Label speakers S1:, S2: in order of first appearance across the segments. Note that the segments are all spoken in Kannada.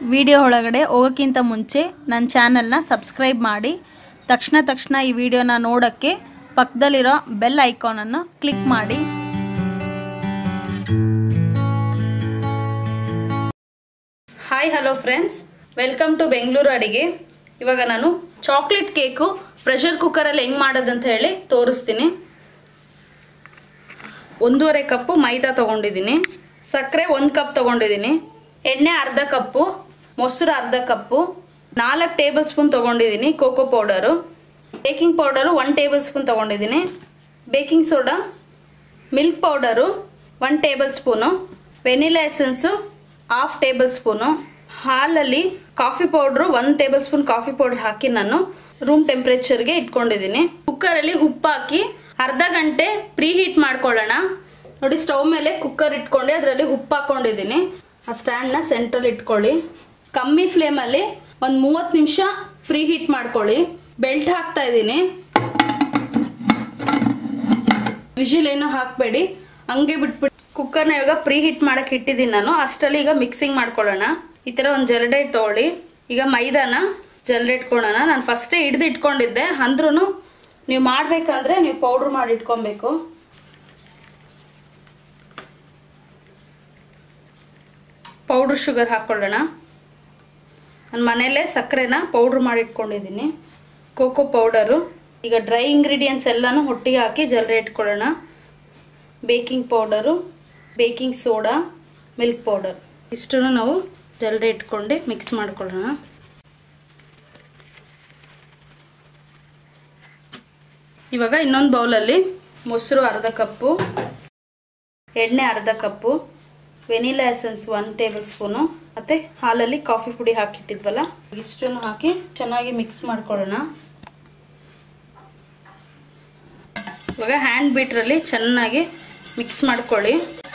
S1: ವಿಡಿಯೋ ಒಳಗಡೆ ಹೋಗೋಕ್ಕಿಂತ ಮುಂಚೆ ನನ್ನ ಚಾನಲ್ನ ಸಬ್ಸ್ಕ್ರೈಬ್ ಮಾಡಿ ತಕ್ಷಣ ತಕ್ಷಣ ಈ ವಿಡಿಯೋನ ನೋಡೋಕ್ಕೆ ಪಕ್ಕದಲ್ಲಿರೋ ಬೆಲ್ ಐಕಾನನ್ನು ಕ್ಲಿಕ್ ಮಾಡಿ hi hello friends welcome to Bengaluru ಅಡಿಗೆ ಇವಾಗ ನಾನು ಚಾಕ್ಲೇಟ್ ಕೇಕು ಪ್ರೆಷರ್ ಕುಕ್ಕರಲ್ಲಿ ಹೆಂಗೆ ಮಾಡೋದಂತ ಹೇಳಿ ತೋರಿಸ್ತೀನಿ ಒಂದೂವರೆ ಕಪ್ಪು ಮೈದಾ ತಗೊಂಡಿದ್ದೀನಿ ಸಕ್ಕರೆ ಒಂದು ಕಪ್ ತಗೊಂಡಿದ್ದೀನಿ ಎಣ್ಣೆ ಅರ್ಧ ಕಪ್ಪು ಮೊಸರು ಅರ್ಧ ಕಪ್ಪು ನಾಲ್ಕು ಟೇಬಲ್ ಸ್ಪೂನ್ ತಗೊಂಡಿದ್ದೀನಿ cocoa powder baking powder one tablespoon ತಗೊಂಡಿದ್ದೀನಿ baking soda milk powder one tablespoon vanilla essence half tablespoon ಹಾಲಲ್ಲಿ coffee powder one tablespoon coffee powder ಹಾಕಿ ನಾನು ರೂಮ್ ಟೆಂಪ್ರೇಚರ್ಗೆ ಇಟ್ಕೊಂಡಿದ್ದೀನಿ ಕುಕ್ಕರಲ್ಲಿ ಉಪ್ಪು ಹಾಕಿ ಅರ್ಧ ಗಂಟೆ ಪ್ರೀ ಹೀಟ್ ಮಾಡ್ಕೊಳ್ಳೋಣ ನೋಡಿ ಸ್ಟವ್ ಮೇಲೆ ಕುಕ್ಕರ್ ಇಟ್ಕೊಂಡು ಅದರಲ್ಲಿ ಉಪ್ಪು ಹಾಕೊಂಡಿದ್ದೀನಿ ಆ ಸ್ಟ್ಯಾಂಡ್ನ ಸೆಂಟ್ರಲ್ಲಿ ಇಟ್ಕೊಳ್ಳಿ ಕಮ್ಮಿ ಫ್ಲೇಮಲ್ಲಿ ಒಂದು ಮೂವತ್ತು ನಿಮಿಷ ಪ್ರೀ ಹೀಟ್ ಮಾಡ್ಕೊಳ್ಳಿ ಬೆಲ್ಟ್ ಹಾಕ್ತಾ ಇದ್ದೀನಿ ವಿಜಿಲ್ ಏನು ಹಾಕಬೇಡಿ ಹಂಗೆ ಬಿಟ್ಬಿಟ್ಟು ಕುಕ್ಕರ್ನ ಇವಾಗ ಪ್ರೀ ಹೀಟ್ ಮಾಡಕ್ಕೆ ಇಟ್ಟಿದ್ದೀನಿ ನಾನು ಅಷ್ಟರಲ್ಲಿ ಈಗ ಮಿಕ್ಸಿಂಗ್ ಮಾಡ್ಕೊಳ್ಳೋಣ ಈ ಥರ ಒಂದು ಜರಡೆ ತಗೊಳ್ಳಿ ಈಗ ಮೈದಾನ ಜರಡೆ ಇಟ್ಕೊಳ್ಳೋಣ ನಾನು ಫಸ್ಟೇ ಹಿಡ್ದು ಇಟ್ಕೊಂಡಿದ್ದೆ ಅಂದ್ರೂ ನೀವು ಮಾಡಬೇಕಂದ್ರೆ ನೀವು ಪೌಡ್ರ್ ಮಾಡಿ ಇಟ್ಕೊಬೇಕು ಪೌಡ್ರ್ ಶುಗರ್ ಹಾಕ್ಕೊಳ್ಳೋಣ ನಾನು ಮನೆಯಲ್ಲೇ ಸಕ್ಕರೆನ ಪೌಡ್ರ್ ಮಾಡಿ ಇಟ್ಕೊಂಡಿದ್ದೀನಿ ಕೋಕೋ ಪೌಡರು ಈಗ ಡ್ರೈ ಇಂಗ್ರೀಡಿಯೆಂಟ್ಸ್ ಎಲ್ಲನೂ ಒಟ್ಟಿಗೆ ಹಾಕಿ ಜಲ್ರೆ ಇಟ್ಕೊಳ್ಳೋಣ baking powder baking soda milk powder ಇಷ್ಟನ್ನು ನಾವು ಜಲ್ರೆ ಇಟ್ಕೊಂಡು ಮಿಕ್ಸ್ ಮಾಡ್ಕೊಳ್ಳೋಣ ಇವಾಗ ಇನ್ನೊಂದು ಬೌಲಲ್ಲಿ ಮೊಸರು ಅರ್ಧ ಕಪ್ಪು ಎಣ್ಣೆ ಅರ್ಧ cup vanilla essence one tablespoon ಮತ್ತು ಹಾಲಲ್ಲಿ ಕಾಫಿ ಪುಡಿ ಹಾಕಿಟ್ಟಿದ್ವಲ್ಲ ಇಷ್ಟನ್ನು ಹಾಕಿ ಚೆನ್ನಾಗಿ ಮಿಕ್ಸ್ ಮಾಡ್ಕೊಳ್ಳೋಣ ಇವಾಗ ಹ್ಯಾಂಡ್ ಬೀಟ್ರಲ್ಲಿ ಚೆನ್ನಾಗಿ ಮಿಕ್ಸ್ ಮಾಡ್ಕೊಳ್ಳಿ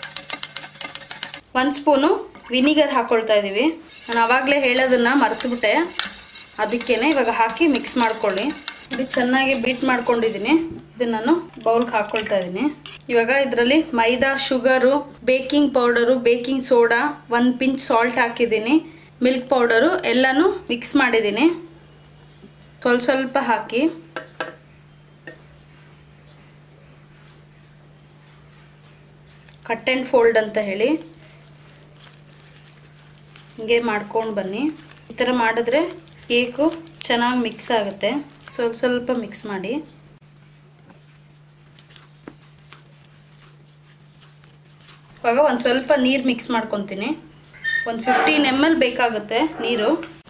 S1: ಒಂದು ಸ್ಪೂನು ವಿನಿಗರ್ ಹಾಕ್ಕೊಳ್ತಾ ಇದ್ದೀವಿ ನಾನು ಆವಾಗಲೇ ಹೇಳೋದನ್ನು ಮರ್ತುಬಿಟ್ಟೆ ಅದಕ್ಕೇನೆ ಇವಾಗ ಹಾಕಿ ಮಿಕ್ಸ್ ಮಾಡ್ಕೊಳ್ಳಿ ಇದು ಚೆನ್ನಾಗಿ ಬೀಟ್ ಮಾಡ್ಕೊಂಡಿದ್ದೀನಿ ಇದನ್ನ ನಾನು ಬೌಲ್ಗೆ ಹಾಕ್ಕೊಳ್ತಾ ಇದ್ದೀನಿ ಇವಾಗ ಇದರಲ್ಲಿ maida sugar baking powder baking soda ಒಂದು ಪಿಂಚ್ ಸಾಲ್ಟ್ ಹಾಕಿದ್ದೀನಿ ಮಿಲ್ಕ್ ಪೌಡರು ಎಲ್ಲನೂ ಮಿಕ್ಸ್ ಮಾಡಿದ್ದೀನಿ ಸ್ವಲ್ಪ ಸ್ವಲ್ಪ ಹಾಕಿ ಕಟ್ ಆ್ಯಂಡ್ ಫೋಲ್ಡ್ ಅಂತ ಹೇಳಿ ಹಿಂಗೆ ಮಾಡ್ಕೊಂಡು ಬನ್ನಿ ಈ ಥರ ಮಾಡಿದ್ರೆ ಕೇಕು ಚೆನ್ನಾಗಿ ಮಿಕ್ಸ್ ಆಗುತ್ತೆ ಸ್ವಲ್ಪ ಸ್ವಲ್ಪ ಮಿಕ್ಸ್ ಮಾಡಿ ಇವಾಗ ಒಂದು ಸ್ವಲ್ಪ ನೀರು ಮಿಕ್ಸ್ ಮಾಡ್ಕೊತೀನಿ ಒಂದು ಫಿಫ್ಟೀನ್ ಎಮ್ ಎಲ್ ಬೇಕಾಗುತ್ತೆ ನೀರು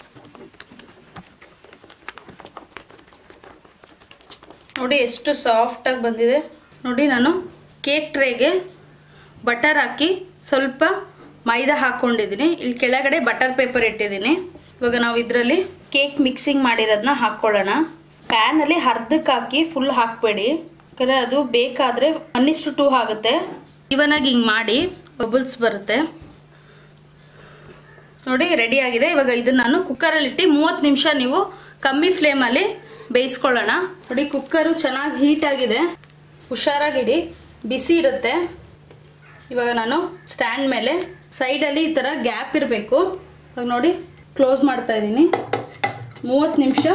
S1: ನೋಡಿ ಎಷ್ಟು ಸಾಫ್ಟಾಗಿ ಬಂದಿದೆ ನೋಡಿ ನಾನು ಕೇಕ್ ಟ್ರೇಗೆ ಬಟರ್ ಹಾಕಿ ಸ್ವಲ್ಪ ಮೈದಾ ಹಾಕ್ಕೊಂಡಿದ್ದೀನಿ ಇಲ್ಲಿ ಕೆಳಗಡೆ ಬಟರ್ ಪೇಪರ್ ಇಟ್ಟಿದ್ದೀನಿ ಇವಾಗ ನಾವು ಇದರಲ್ಲಿ ಕೇಕ್ ಮಿಕ್ಸಿಂಗ್ ಮಾಡಿರೋದನ್ನ ಹಾಕ್ಕೊಳ್ಳೋಣ ಪ್ಯಾನಲ್ಲಿ ಅರ್ಧಕ್ಕೆ ಹಾಕಿ ಫುಲ್ ಹಾಕಬೇಡಿ ಯಾಕಂದರೆ ಅದು ಬೇಕಾದರೆ ಒನ್ ಇಷ್ಟು ಟೂ ಆಗುತ್ತೆ ಇವನಾಗಿ ಹಿಂಗೆ ಮಾಡಿ ಬಬಲ್ಸ್ ಬರುತ್ತೆ ನೋಡಿ ರೆಡಿ ಆಗಿದೆ ಇವಾಗ ಇದನ್ನ ನಾನು ಕುಕ್ಕರಲ್ಲಿ ಇಟ್ಟು ಮೂವತ್ತು ನಿಮಿಷ ನೀವು ಕಮ್ಮಿ ಫ್ಲೇಮಲ್ಲಿ ಬೇಯಿಸ್ಕೊಳ್ಳೋಣ ನೋಡಿ ಕುಕ್ಕರು ಚೆನ್ನಾಗಿ ಹೀಟ್ ಆಗಿದೆ ಹುಷಾರಾಗಿಡಿ ಬಿಸಿ ಇರುತ್ತೆ ಇವಾಗ ನಾನು ಸ್ಟ್ಯಾಂಡ್ ಮೇಲೆ ಸೈಡಲ್ಲಿ ಈ ಥರ ಗ್ಯಾಪ್ ಇರಬೇಕು ಇವಾಗ ನೋಡಿ ಕ್ಲೋಸ್ ಮಾಡ್ತಾ ಇದ್ದೀನಿ ಮೂವತ್ತು ನಿಮಿಷ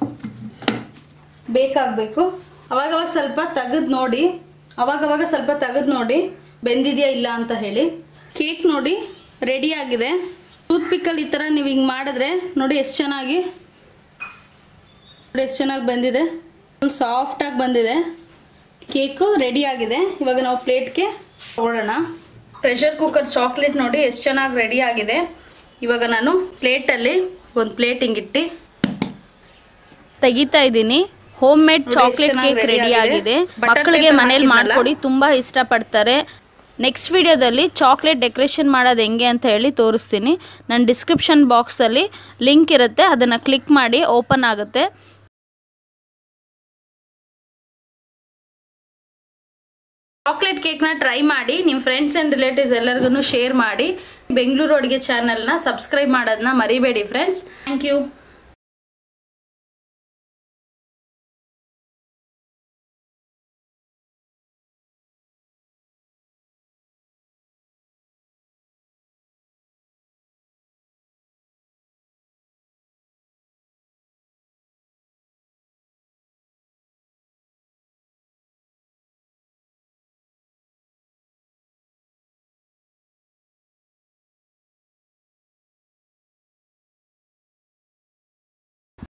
S1: ಬೇಕಾಗಬೇಕು ಅವಾಗವಾಗ ಸ್ವಲ್ಪ ತೆಗೆದು ನೋಡಿ ಅವಾಗವಾಗ ಸ್ವಲ್ಪ ತೆಗೆದು ನೋಡಿ ಬೆಂದಿದೆಯಾ ಇಲ್ಲ ಅಂತ ಹೇಳಿ ಕೇಕ್ ನೋಡಿ ರೆಡಿ ಆಗಿದೆ ಟೂತ್ ಪಿಕ್ಕಲ್ಲಿ ಈ ಥರ ನೀವು ಹಿಂಗೆ ಮಾಡಿದ್ರೆ ನೋಡಿ ಎಷ್ಟು ಚೆನ್ನಾಗಿ ನೋಡಿ ಎಷ್ಟು ಚೆನ್ನಾಗಿ ಬಂದಿದೆ ಫುಲ್ ಸಾಫ್ಟಾಗಿ ಬಂದಿದೆ ಕೇಕು ರೆಡಿ ಆಗಿದೆ ಇವಾಗ ನಾವು ಪ್ಲೇಟ್ಗೆ ತಗೊಳ್ಳೋಣ ಪ್ರೆಷರ್ ಕುಕ್ಕರ್ ಚಾಕ್ಲೇಟ್ ನೋಡಿ ಎಷ್ಟು ಚೆನ್ನಾಗಿ ರೆಡಿ ಆಗಿದೆ ಇವಾಗ ನಾನು ಪ್ಲೇಟಲ್ಲಿ ಒಂದು ಪ್ಲೇಟ್ ಹಿಂಗಿಟ್ಟು ತೆಗಿತಾ ಇದ್ದೀನಿ ಹೋಮ್ ಮೇಡ್
S2: ನೋಡಿ,
S1: ಚಾಕ್ಲೇಟ್
S2: ಎಷ್ಟ್ ಚೆನ್ನಾಗ್
S1: ಕೇಕ್
S2: ready
S1: ರೆಡಿ
S2: ಆಗಿದೆ.
S1: ಆಗಿದೆ
S2: Butter
S1: ಮಕ್ಕಳಿಗೆ
S2: paper
S1: ಮನೇಲಿ
S2: ಹಾಕಿದ್ನಲ್ಲ?
S1: ಮಾಡ್ಕೊಡಿ ತುಂಬಾ ಇಷ್ಟಪಡ್ತಾರೆ ನೆಕ್ಸ್ಟ್ ವಿಡಿಯೋದಲ್ಲಿ ಚಾಕ್ಲೇಟ್ ಡೆಕೋರೇಷನ್ ಮಾಡೋದು ಹೆಂಗೆ ಅಂತ ಹೇಳಿ ತೋರಿಸ್ತೀನಿ ನನ್ನ ಡಿಸ್ಕ್ರಿಪ್ಷನ್ ಬಾಕ್ಸಲ್ಲಿ ಲಿಂಕ್ ಇರುತ್ತೆ ಅದನ್ನು ಕ್ಲಿಕ್ ಮಾಡಿ ಓಪನ್ ಆಗುತ್ತೆ ಚಾಕ್ಲೇಟ್ ಕೇಕ್ನ ಟ್ರೈ ಮಾಡಿ ನಿಮ್ಮ ಫ್ರೆಂಡ್ಸ್ ಆ್ಯಂಡ್ ರಿಲೇಟಿವ್ಸ್ ಎಲ್ಲರಿಗೂ ಶೇರ್ ಮಾಡಿ ಬೆಂಗಳೂರು ಅಡುಗೆ ಚಾನಲ್ನ ಸಬ್ಸ್ಕ್ರೈಬ್ ಮಾಡೋದನ್ನ ಮರಿಬೇಡಿ ಫ್ರೆಂಡ್ಸ್ ಥ್ಯಾಂಕ್ ಯು